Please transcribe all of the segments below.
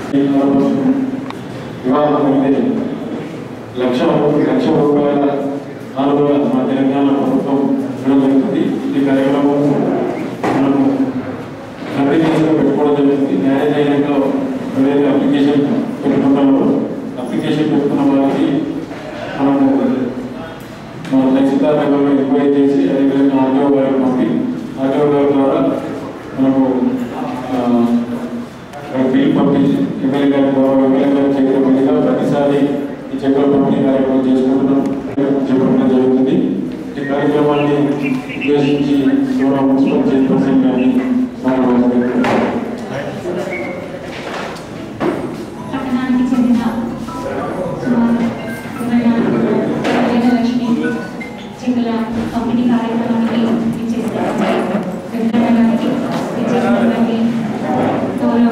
వివాహం అయితే లక్ష లక్ష రూపాయల ఆరుగా మన తెలంగాణ ప్రభుత్వం ఇవ్వడం జరుగుతుంది ఈ కార్యక్రమం మనము అప్లికేషన్ పెట్టుకోవడం జరుగుతుంది మ్యారేజ్ అయినాక వేరే అప్లికేషన్ పెట్టుకుంటాము అప్లికేషన్ పెట్టుకున్న వారికి మనము మన తహసీల్దార్ గారు ఎంక్వైరీ చేసి అదేవిధంగా ఆర్టీఓ గారికి పంపి ఆర్టీఓ గారి ద్వారా మనము ఆ, బిల్ పంపించి ఎమ్మెల్యే గారి ద్వారా ఎమ్మెల్యే గారి చేతుల మీదుగా ప్రతిసారి ఈ చెక్కుల పంపిణీ కార్యక్రమం చేసుకుంటున్నాం చేపట్టడం జరుగుతుంది ఈ కార్యక్రమాన్ని ఉద్దేశించి గౌరవ మున్సిపల్ చైర్పర్సన్ గారిని మాట్లాడవచ్చు పట్టణానికి చెందిన సుమారు ఇరవై లక్ష్మి చిక్కుల పంపిణీ కార్యక్రమానికి ఇచ్చేసినటువంటి వెంకన్న గారికి ఇచ్చేసినటువంటి గౌరవ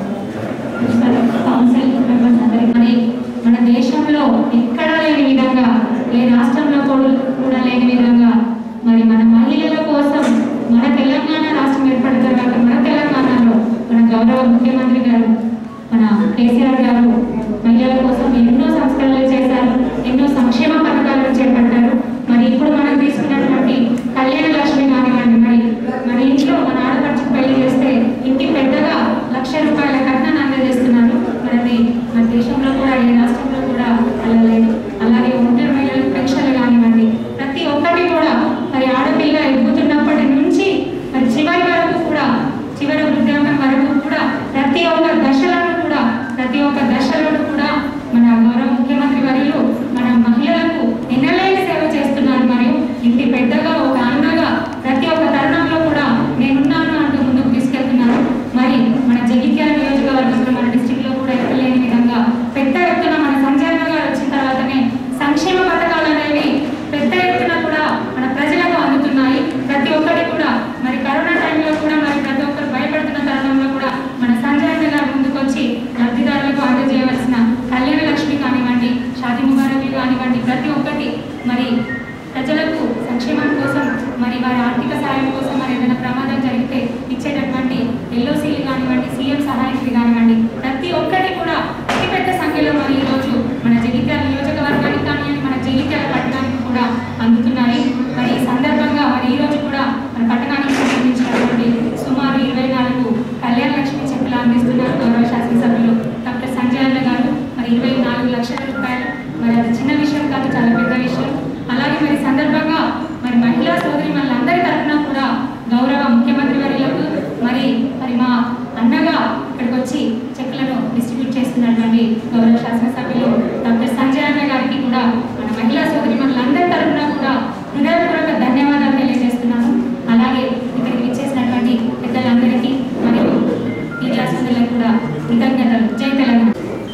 మున్సిపల్ కౌన్సిల్ మెంబర్స్ అందరికీ మరి మన దేశంలో ఎక్కడా లేని విధంగా ఏ రాష్ట్రంలో కూడా కూడా లేని విధంగా మరి మన మహిళల కోసం మన తెలంగాణ రాష్ట్రం ఏర్పడిన తర్వాత మన తెలంగాణలో మన గౌరవ ముఖ్యమంత్రి గారు మన కేసీఆర్ గారు మహిళల కోసం ఎన్నో సంస్కరణలు చేశారు ఎన్నో సంక్షేమ పథకాలను చేపట్టారు మరి ఇప్పుడు మనం తీసుకున్నటువంటి కళ్యాణ లక్ష్మి కానివ్వండి మరి మన ఇంట్లో మన ఆడపడుచుకు పెళ్లి చేస్తే ఇంటి పెద్దగా లక్ష రూపాయల కట్నాన్ని అందజేస్తున్నారు మరి అది మన దేశంలో కూడా ఏ రాష్ట్రంలో కూడా అలా లేదు అలాగే ఒంటరి మహిళలకు పెన్షన్లు కానివ్వండి ప్రతి ఒక్కటి కూడా మరి ఆడపిల్ల ఎదుగుతున్నప్పటి నుంచి మరి చివరి వరకు కూడా చివరి వృద్ధాంతం వరకు కూడా ప్రతి ఒక్క దశలను కూడా ప్రతి ఒక్క దశలను కూడా మన గౌరవ ముఖ్యమంత్రి వర్యులు మన మహిళలకు ఎన్నలేని సేవ చేస్తున్నారు మరియు ఇంటి పెద్దగా ఒక అన్నగా ప్రతి ఒక్క తరుణంలో కూడా నేనున్నాను అంటూ ముందుకు తీసుకెళ్తున్నారు మరి మన జగిత్యాల నియోజకవర్గంలో మన డిస్టిక్ లో కూడా ఎక్కలేని విధంగా పెద్ద ఎత్తున మన సంజయ్ గారు వచ్చిన తర్వాతనే సంక్షేమ పథకాలు అనేవి పెద్ద ఎత్తున కూడా మన ప్రజలకు అందుతున్నాయి ప్రతి ఒక్కటి కూడా మరి కరోనా టైంలో కూడా మరి ప్రతి ఒక్కరు భయపడుతున్న తరుణంలో కూడా మన సంజయ్ గారు ముందుకొచ్చి లబ్ధిదారులకు అందజేయవలసిన కళ్యాణ లక్ష్మి కానివ్వండి షాది ముబారకులు కానివ్వండి ప్రతి ఒక్కటి మరి ప్రజలకు సంక్షేమం కోసం మరి వారి ఆర్థిక సహాయం కోసం మరి ఏదైనా ప్రమాదం జరిగితే ఇచ్చేటటువంటి ఎల్ఓసీలు కానివ్వండి సీఎం సహాయకులు కానివ్వండి ప్రతి ఒక్కటి కూడా అతి పెద్ద సంఖ్యలో మరి ఈరోజు మన జగిత్యాల నియోజకవర్గానికి కానివ్వండి మన జగిత్యాల పట్టణానికి కూడా అందుతున్నాయి మరి ఈ సందర్భంగా మరి ఈ రోజు కూడా మన పట్టణానికి సంబంధించినటువంటి సుమారు ఇరవై నాలుగు కళ్యాణ లక్ష్మి చెక్కులు అందిస్తున్నారు గౌరవ శాసనసభ్యులు డాక్టర్ సంజయ్ అన్న గారు మరి ఇరవై నాలుగు లక్షల రూపాయలు మరి అది చిన్న విషయం కాదు చాలా పెద్ద విషయం అలాగే మరి సందర్భంగా మరి మహిళా సోదరి అందరి తరఫున కూడా గౌరవ ముఖ్యమంత్రి వర్యులకు మరి మరి మా అన్నగా ఇక్కడికి వచ్చి చెక్కులను డిస్ట్రిబ్యూట్ చేస్తున్నటువంటి గౌరవ శాసనసభ్యులు డాక్టర్ సంజయ్ అన్న గారికి కూడా మన మహిళా సోదరి అందరి తరఫున కూడా హృదయపూర్వక ధన్యవాదాలు తెలియజేస్తున్నాను అలాగే ఇక్కడికి విచ్చేసినటువంటి పెద్దలందరికీ మరియు మీడియా సోదరులకు కూడా కృతజ్ఞతలు జై తెలంగాణ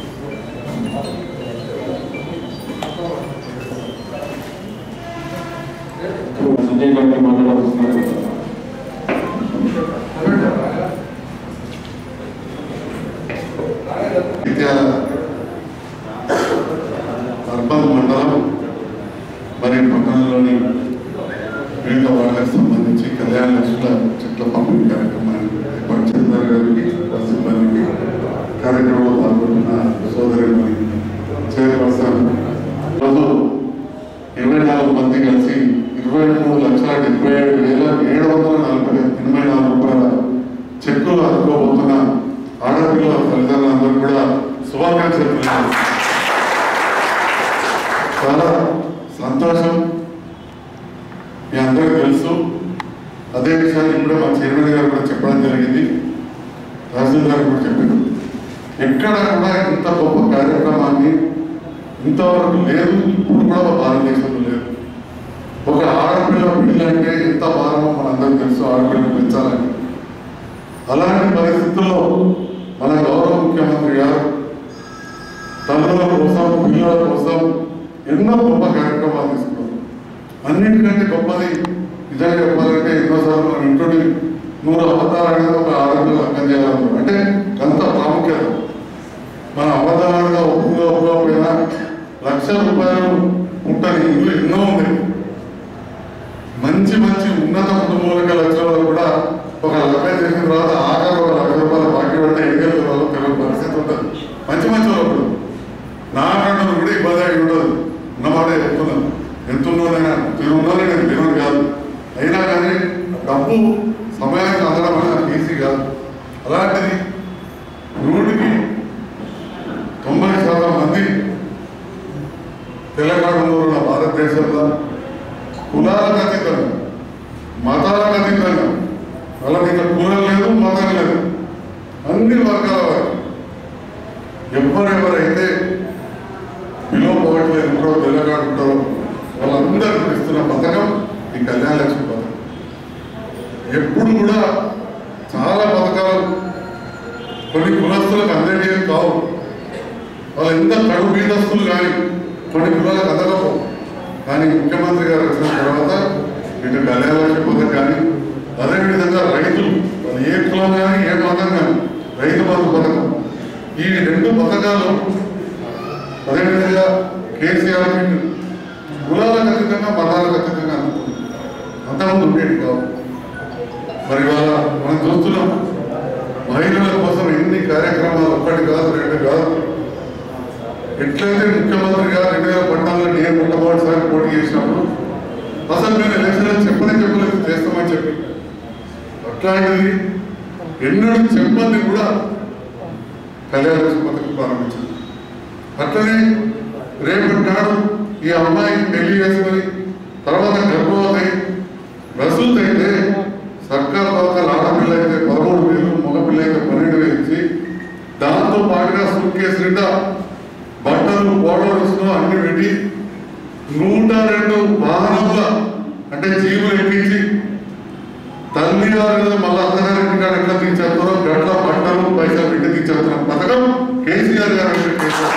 సంజయ్ గారిని మాట్లాడాల్సిన ఇత్యాల అర్బన్ మండలం మరియు పట్టణంలోని వివిధ వార్డులకు సంబంధించి కళ్యాణ లక్ష్ముల చెట్ల పంపిణీ కార్యక్రమాన్ని ఏర్పాటు చేస్తున్నారు గారికి వారి సిబ్బందికి కార్యక్రమంలో పాల్గొంటున్న సోదరి చైర్పర్సన్ రోజు ఇరవై నాలుగు మంది కలిసి ఇరవై మూడు లక్షల డెబ్బై ఏడు వేల ఏడు వందల నలభై ఎనభై నాలుగు రూపాయల చెక్కులు అందుకోబోతున్న ఆడపిల్లల తల్లిదండ్రులందరూ కూడా శుభాకాంక్షలు తెలియజేస్తున్నాను. చాలా సంతోషం మీ అందరికీ తెలుసు అదే విషయాన్ని ఇప్పుడే మా చైర్మన్ గారు కూడా చెప్పడం జరిగింది రాజీవ్ గారు కూడా చెప్పారు ఎక్కడ కూడా ఇంత గొప్ప కార్యక్రమాన్ని ఇంతవరకు లేదు ఇప్పుడు కూడా మా భారతదేశంలో లేదు ఒక ఆడపిల్ల పెళ్లి అంటే ఎంత భారమో మనందరికీ తెలుసు ఆడపిల్లని పెంచాలని అలాంటి పరిస్థితుల్లో మన గౌరవ ముఖ్యమంత్రి గారు తల్లుల కోసం పిల్లల కోసం ఎన్నో గొప్ప కార్యక్రమాలు తీసుకున్నారు అన్నిటికంటే గొప్పది నిజంగా చెప్పాలంటే ఎన్నోసార్లు మనం ఇంటి నూరు అవతారాలు అనేది ఒక ఆరోగ్య అర్థం చేయాలన్నారు అంటే అంత ప్రాముఖ్యత మన అవతారాలుగా ఒప్పుగా ఒప్పుకోకపోయినా లక్ష రూపాయలు ఉంటుంది ఇల్లు ఎన్నో ఉంది మంచి మంచి ఉన్నత కుటుంబాలకు లక్షలు ఒక లెక్క చేసిన తర్వాత ఆఖరి ఒక లక్ష రూపాయలు బాకీ పడితే ఏం చేస్తారు తెలియని పరిస్థితి ఉంటుంది తెలంగాణలో ఉన్న భారతదేశంలో కులాలకు అతీతంగా మతాలకు అతీతంగా వాళ్ళకి ఇంకా కులం లేదు మతం లేదు అన్ని వర్గాల వారు ఎవరెవరైతే బిలో పవర్టీ ఉంటారో తెలంగాణ ఉంటారో వాళ్ళందరికీ ఇస్తున్న పథకం ఈ కళ్యాణ లక్ష్మి పథకం ఎప్పుడు కూడా చాలా పథకాలు కొన్ని కులస్తులకు అందరికీ కావు వాళ్ళు ఎంత కడు బీదస్తులు కానీ కొన్ని కులాలకు అందకపోవు కానీ ముఖ్యమంత్రి గారు వచ్చిన తర్వాత ఇటు కళ్యాణ లక్ష్మి పథకం కానీ అదేవిధంగా రైతులు వాళ్ళు ఏ కులం కానీ ఏ మతం కానీ రైతు బంధు పథకం ఈ రెండు పథకాలు అదేవిధంగా కేసీఆర్ కిట్ కులాలకు అతీతంగా మతాలకు అతీతంగా అందుతుంది అంతకుముందు ఉండేది కావు మరి ఇవాళ మనం చూస్తున్నాం మహిళల కోసం ఎన్ని కార్యక్రమాలు ఒక్కటి కాదు రెండు కాదు ఎట్లయితే ముఖ్యమంత్రి గారు రెండు వేల పద్నాలుగులో నేను మొట్టమొదటిసారి పోటీ చేసినప్పుడు అసలు నేను ఎలక్షన్ చెప్పనే చెప్పలేదు చేస్తామని చెప్పి అట్లాంటిది ఎన్నడూ చెప్పంది కూడా కళ్యాణ లక్ష్మి పథకం ప్రారంభించింది అట్లనే రేపటి నాడు ఈ అమ్మాయికి పెళ్లి చేసుకొని తర్వాత గర్భవతి రసూత్ అయితే సర్కార్ పథకాలు ఆడపిల్ల అయితే పదమూడు వేలు మగపిల్ల అయితే పన్నెండు వేలు ఇచ్చి దాంతో పాటుగా సూట్ కేసు నిండా బట్టలు పౌడర్స్ అన్ని పెట్టి నూట రెండు వాహనముల అంటే జీవులు ఎక్కించి తల్లి గారు మళ్ళీ అత్తగారింటి కాడ ఎట్లా తీర్చేస్తారో గట్ల బట్టలు పైసలు పెట్టి తీర్చేస్తున్న పథకం కేసీఆర్ గారు అంటే కేసీఆర్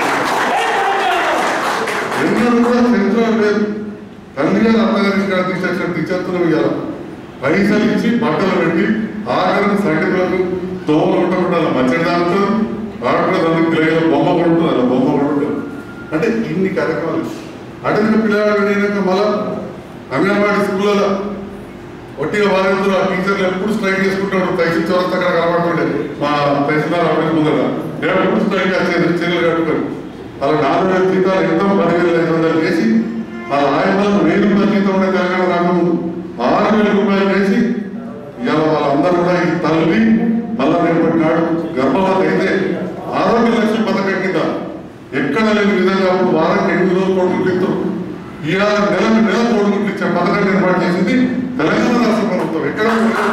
ఎన్నడూ కూడా చరిత్ర లేదు తల్లి గారు అత్తగారింటి కాడ తీసేసిన తీర్చేస్తున్నాం ఇవాళ పైసలు ఇచ్చి బట్టలు పెట్టి ఆఖరికి సైనికులకు తోలు ఉండకుండా మచ్చడి దాంతో ఆడపిల్ల దానికి పిల్లల బొమ్మ కొడుతుంది అలా బొమ్మ కొడుతుంది అంటే ఇన్ని కార్యక్రమాలు అడిగిన పిల్లగాడు నేను మళ్ళా అంగన్వాడీ స్కూళ్ళలో ఒట్టిగా బాధితులు ఆ టీచర్లు ఎప్పుడు స్ట్రైక్ చేసుకుంటాడు తహసీల్ చౌరస్తా అక్కడ కనబడుతుండే మా తహసీల్దార్ ఆఫీస్ ముందర నేను ఎప్పుడు స్ట్రైక్ చేసేది చర్యలు కట్టుకొని అలా నాలుగు వేల జీతాలు ఎంత పదివేల ఐదు వందలు వేసి ఆ ఆయనలకు వెయ్యి రూపాయల జీతం ఉండే తెలంగాణ రాకముందు ఆరు వేల రూపాయలు వేసి ఇవాళ వాళ్ళందరూ కూడా ఈ తల్లి మళ్ళా రేపటి నాడు గర్భవతి అయితే ఆరోగ్య లక్ష్మి పథకం కింద ఎక్కడ లేని విధంగా అప్పుడు వారానికి ఎనిమిది రోజులు కొడుకులు ఇస్తారు ఇవాళ నెలకు నెల కొడుకులు ఇచ్చే పథకాన్ని ఏర్పాటు చేసింది తెలంగాణ రాష్ట్ర ప్రభుత్వం ఎక్కడ కూడా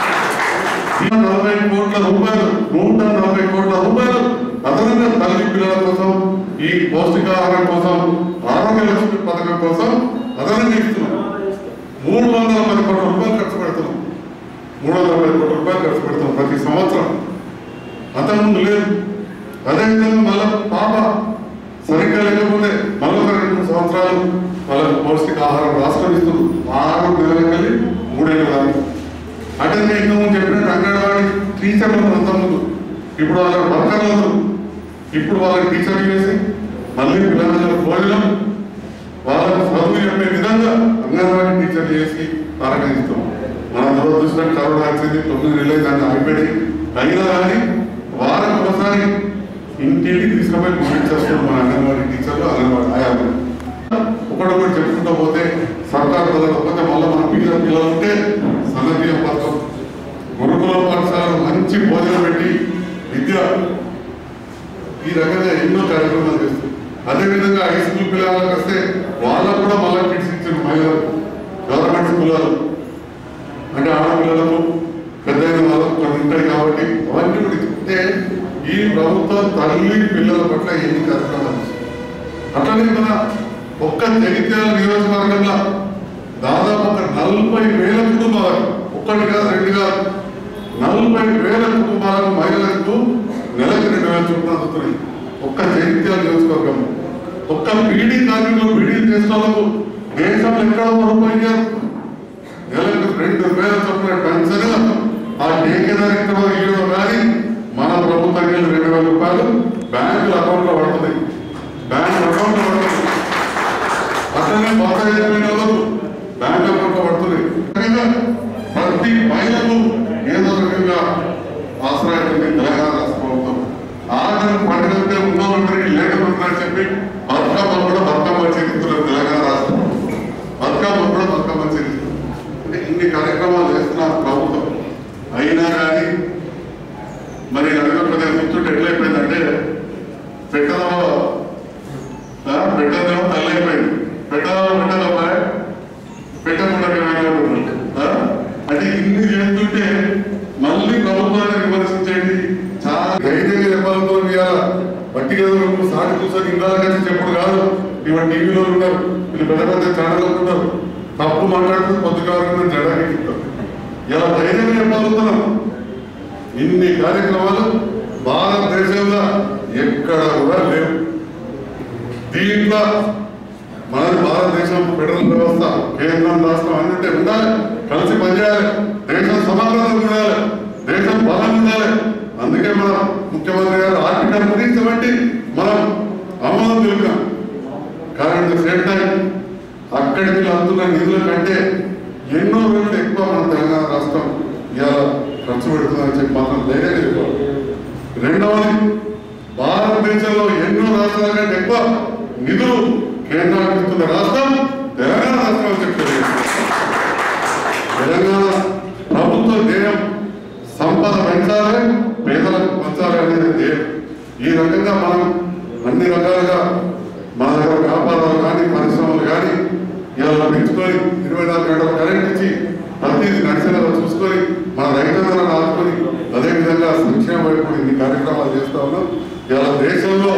నూట నలభై కోట్ల రూపాయలు నూట నలభై కోట్ల రూపాయలు అదనంగా తల్లి పిల్లల కోసం ఈ పౌష్టికాహారం కోసం ఆరోగ్య లక్ష్మి పథకం కోసం అదనంగా ఇస్తున్నాం మూడు వందల పది కోట్ల రూపాయలు ఖర్చు పెడుతున్నాం మూడు వందల పది కోట్ల రూపాయలు ఖర్చు పెడుతున్నాం ప్రతి సంవత్సరం అంతకుముందు లేదు అదేవిధంగా మళ్ళా పాప సరిగ్గా లేకపోతే మళ్ళీ రెండు మూడు సంవత్సరాలు వాళ్ళకి పౌష్టికాహారం రాష్ట్రం ఇస్తుంది ఆరు నెలలకెళ్ళి మూడేళ్ళు కాదు అంటే నేను ఇంతకుముందు చెప్పినట్టు అంగన్వాడీ టీచర్లు అంతకుముందు ఇప్పుడు వాళ్ళ వర్కర్లు ఇప్పుడు వాళ్ళకి టీచర్లు చేసి మళ్ళీ పిల్లల భోజనం వాళ్ళకు చదువు చెప్పే విధంగా అంగన్వాడీ టీచర్లు చేసి ఆరంభిస్తాం మన దురదృష్టం కరోనా వచ్చింది తొమ్మిది నెలలు దాన్ని ఆగిపోయి అయినా కానీ వారం ఒకసారి ఇంటింటికి తీసుకుపోయి పంపించేస్తున్నాం మన అంగన్వాడీ టీచర్లు అంగన్వాడీ ఆయాలు ఒకటొకటి చెప్పుకుంటూ పోతే సర్కార్ పదకపోతే మళ్ళీ మన పిల్లల పిల్లలు ఉంటే సన్నబియ్యం పథకం గురుకుల పాఠశాలలో మంచి భోజనం పెట్టి విద్య ఈ రకంగా ఎన్నో కార్యక్రమాలు చేస్తాం అదేవిధంగా హై స్కూల్ పిల్లలకు వస్తే వాళ్ళకు కూడా మళ్ళీ కిట్స్ ఇచ్చిన మహిళలకు గవర్నమెంట్ స్కూళ్ళలో అంటే ఆడపిల్లలకు పెద్ద వాళ్ళకు కొన్ని ఉంటాయి కాబట్టి అవన్నీ కూడా ఇస్తే ఈ ప్రభుత్వం తల్లి పిల్లల పట్ల ఎన్ని కార్యక్రమాలు చేస్తుంది. అట్లనే మన ఒక్క జగిత్యాల నియోజకవర్గంలో దాదాపు ఒక నలభై వేల కుటుంబాలకు ఒక్కటి కాదు రెండు కాదు నలభై వేల కుటుంబాలకు మహిళలకు నెలకు రెండు వేల చొప్పున అందుతున్నాయి ఒక్క జగిత్యాల నియోజకవర్గం ఒక్క బీడీ కార్మికులు బీడీ చేసిన వాళ్ళకు దేశంలో ఎక్కడ రూపాయి ఇయ్యారు నెలకు రెండు వేల చొప్పున పెన్షన్ ఆ టేకేదారి ఇవ్వడం కానీ మన ప్రభుత్వం రెండు వేల రూపాయలు బ్యాంకుల అకౌంట్ లో పడుతుంది బ్యాంక్ అకౌంట్ లో పడుతుంది అట్లనే పాత అయిపోయిన వాళ్ళకు బ్యాంక్ అకౌంట్ లో పడుతుంది రకంగా ప్రతి మహిళకు ఏదో రకంగా ఆశ్రయించింది తెలంగాణ రాష్ట్ర ప్రభుత్వం ఆఖరి పండుగంటే ఉన్నవాళ్ళకి లేకపోతుందని చెప్పి బతుకమ్మ కూడా బతుకమ్మ చేస్తున్నారు తెలంగాణ రాష్ట్రం బతుకమ్మ కూడా బతుకమ్మ చేస్తున్నారు అంటే ఇన్ని కార్యక్రమాలు చేస్తున్నారు ప్రభుత్వం అయినా కానీ మరి అడగకపోతే కూర్చుంటే ఎట్లయిపోయిందంటే పెట్టదో పెట్టదేమో తల్లైపోయింది ధైర్యంగా చెప్పాలనుకున్నాం ఇవాళ బట్టి గదులకు సాటి కూర్చొని ఇందాక కలిసి చెప్పుడు కాదు ఇవాళ టీవీలో ఉన్నారు వీళ్ళు పెద్ద పెద్ద ఛానల్లో ఉన్నారు తప్పు మాట్లాడుతూ పొద్దుగా జడకి ఇలా ధైర్యంగా చెప్పాలనుకున్నాం ఇన్ని కార్యక్రమాలు భారతదేశంలో ఎక్కడ కూడా లేవు దీంట్లో మనది భారతదేశం ఫెడరల్ వ్యవస్థ కేంద్రం రాష్ట్రం అన్నింటి ఉండాలి కలిసి పనిచేయాలి దేశం సమగ్రత ఉండాలి దేశం బలం ఉండాలి అందుకే మన ముఖ్యమంత్రి గారు ఆర్టికల్ త్రీ సెవెంటీ మనం ఆమోదం తెలిపాం కానీ ద సేమ్ టైం అక్కడికి అందుతున్న నిధుల కంటే ఎన్నో వేలు ఎక్కువ మన తెలంగాణ రాష్ట్రం ఇవాళ ఖర్చు పెడుతుందని చెప్పి మాత్రం ధైర్యంగా చెప్పాలి రెండవది భారతదేశంలో ఎన్నో రాష్ట్రాల కంటే ఎక్కువ నిధులు కేంద్రానికి ఇస్తున్న రాష్ట్రం తెలంగాణ రాష్ట్రం అని చెప్పారు తెలంగాణ ప్రభుత్వ ధ్యేయం సంపద పెంచాలి పేదలకు పంచాలి అనేది ధ్యేయం ఈ రకంగా మనం అన్ని రకాలుగా మన దగ్గర వ్యాపారాలు కానీ పరిశ్రమలు కానీ ఇలా పెంచుకొని ఇరవై నాలుగు గంటలు కరెంట్ ఇచ్చి ప్రతిదీ నడిచేలా చూసుకొని మన రైతులను ఆదుకొని అదేవిధంగా సంక్షేమ వైపు ఇన్ని కార్యక్రమాలు చేస్తా ఉన్నాం ఇలా దేశంలో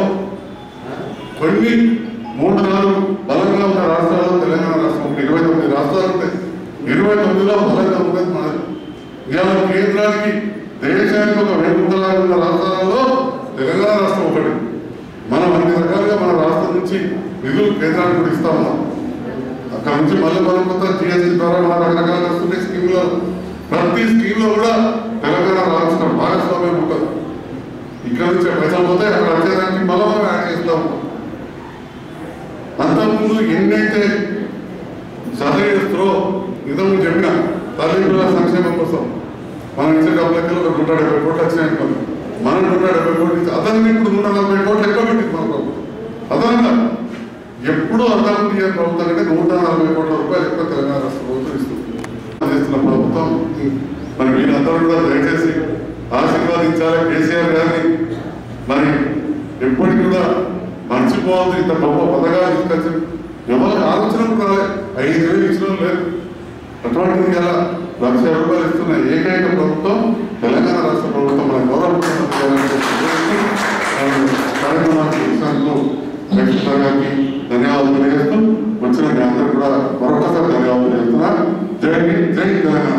కొన్ని మూడు నాలుగు బలంగా ఉన్న రాష్ట్రాల్లో తెలంగాణ రాష్ట్రం ఒకటి ఇరవై తొమ్మిది రాష్ట్రాలు ఉంటాయి ఇరవై తొమ్మిదిలో బలంగా ఉన్నది మనది ఇవాళ కేంద్రానికి దేశానికి ఒక వెనుకలాగా ఉన్న రాష్ట్రాలలో తెలంగాణ రాష్ట్రం ఒకటి మనం అన్ని రకాలుగా మన రాష్ట్రం నుంచి నిధులు కేంద్రానికి కూడా ఇస్తా ఉన్నాం అక్కడ నుంచి మళ్ళీ మనం కొత్త జిఎస్టీ ద్వారా మన రకరకాల వస్తున్నాయి స్కీమ్లో ప్రతి స్కీమ్లో కూడా తెలంగాణ రాష్ట్రం భాగస్వామ్యం ఉంటుంది ఇక్కడ నుంచి పైసలు పోతే అక్కడ వచ్చేదానికి మళ్ళీ మనం యాడ్ చేస్తా ఉంటాం అంతకుముందు ఎన్నైతే సహయోగస్త్రో నిజం చెప్పిన తల్లిదండ్రుల సంక్షేమం కోసం మనం ఇచ్చే డబ్బులకి ఒక నూట డెబ్బై కోట్లు వచ్చినాయి అనుకోండి మనం నూట డెబ్బై కోట్లు ఇచ్చి అదనంగా ఇప్పుడు నూట నలభై కోట్లు ఎక్కువ పెట్టింది మన ప్రభుత్వం అదనంగా ఎప్పుడూ అంతకుముందు ఏ ప్రభుత్వం కంటే నూట నలభై కోట్ల రూపాయలు ఎక్కువ తెలంగాణ రాష్ట్ర ప్రభుత్వం ఇస్తుంది చేస్తున్న ప్రభుత్వం మరి వీళ్ళందరూ కూడా దయచేసి ఆశీర్వాదించాలి కేసీఆర్ గారిని మరి ఎప్పటికి కూడా మర్చిపోవద్దు ఇంత గొప్ప పథకాలు తీసుకొచ్చి ఎవరికి ఆలోచన కూడా రాలే ఐదు వేలు ఇచ్చడం లేదు అటువంటిది ఎలా లక్ష రూపాయలు ఇస్తున్న ఏకైక ప్రభుత్వం తెలంగాణ రాష్ట్ర ప్రభుత్వం మన గౌరవ ముఖ్యమంత్రి గారు అని చెప్పి కార్యక్రమానికి ఇచ్చినందుకు వెంకటేశ్వర గారికి ధన్యవాదాలు తెలియజేస్తూ వచ్చిన మీ అందరూ కూడా మరొకసారి ధన్యవాదాలు తెలియజేస్తున్నా జై హింద్, జై తెలంగాణ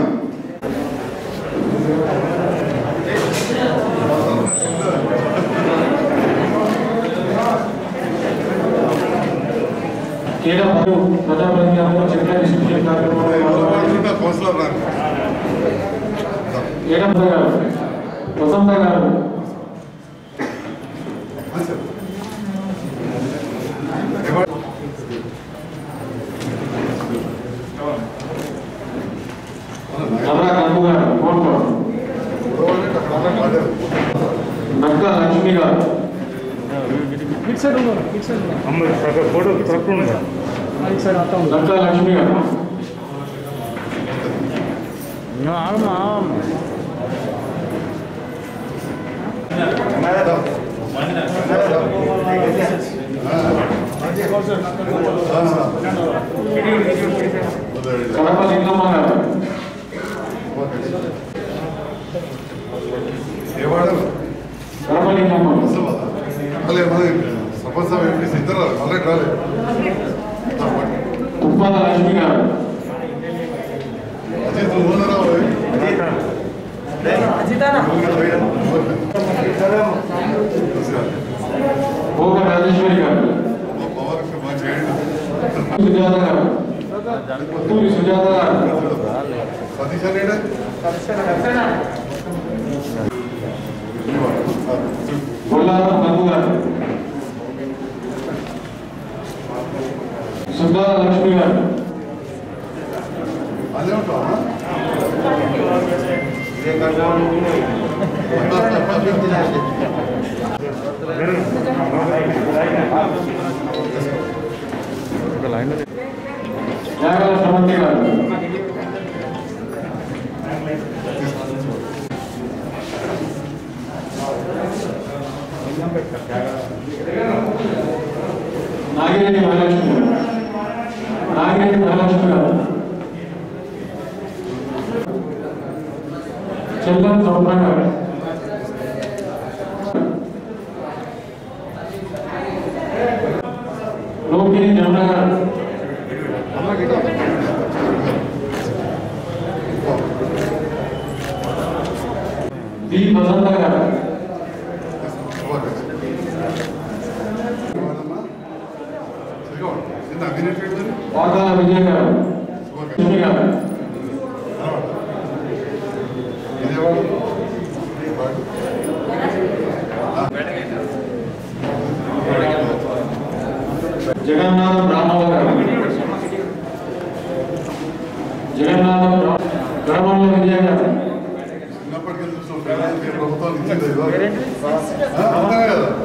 కేంద్ర మరియు ప్రజాప్రతినిధులు చర్చ డిస్ట్రిబ్యూషన్ కార్యక్రమంలో పాల్గొని కౌన్సిలర్ నాకు ఏడమ్మ గారు వసంత గారు నవరా కన్ను గారు కోరుకోరు నక్క లక్ష్మి గారు అమ్మ ఫోటో తక్కువ నక్క లక్ష్మి గారు ఆగమ్మా కడప లింగమ్మ గారు ఏ వాడరు కడప లింగమ్మ అలే మన సపోజ్ ఎంపీసీ ఇద్దరు ఆల్రెడీ రాలే తుప్పాల లక్ష్మి గారు అజిత్ నువ్వు ఉన్నారా భోగ రాజేశ్వరి గారు పవర్ బాగా చేయండి సుజాత గారు తూరి సుజాత గారు సతీష్ అనేడా బొల్లారం నందు గారు సుందర లక్ష్మి గారు అదే ఉంటావా త్యాగల శ్రవంతి గారు నాగిరెడ్డి మహాలక్ష్మి గారు నాగిరెడ్డి మహాలక్ష్మి గారు చెల్లం సౌమ్య గారు యోగిని జమున గారు బి వసంత గారు వాకాల విజయ్ గారు సుమి గారు జగన్నాథం రామవ గారు జగన్నాథం రా- గడమల్ల విజయ గారు చిన్నప్పటికీ చూస్తాం ప్రభుత్వం ఇచ్చింది కదా